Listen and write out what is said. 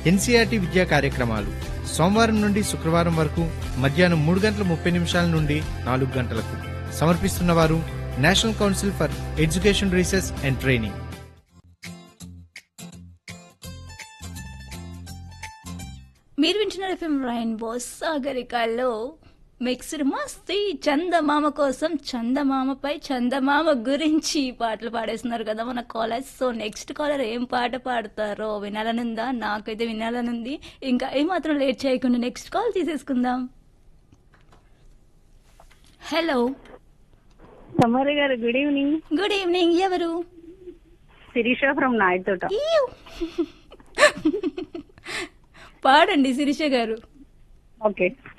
NCERT విద్యా కార్యక్రమాలు సోమవారం నుండి శుక్రవారం వరకు మధ్యాహ్నం మూడు గంటల ముప్పై నిమిషాల నుండి నాలుగు గంటలకు సమర్పిస్తున్నవారు national council for education research and training మీరు వింటున్నారు ఎఫ్ఎం రైన్బో సాగరికాల్లో మిక్స్డ్ మస్తీ చందమామ కోసం చందమామపై చందమామ గురించి పాటలు పాడేస్తున్నారు కదా మన కాలర్స్ సో నెక్స్ట్ కాలర్ ఏం పాట పాడతారో వినాలనుందా నాకైతే వినాలనుంది ఇంకా ఏమాత్రం లేట్ చేయకుండా నెక్స్ట్ కాల్ తీసేసుకుందాం హలో సమరి గారు గుడ్ ఈవినింగ్ గుడ్ ఈవినింగ్ ఎవరు శిరీష ఫ్రమ్ నాయుడుతోట ఈవ్. పాడండి శిరీష గారు ఓకే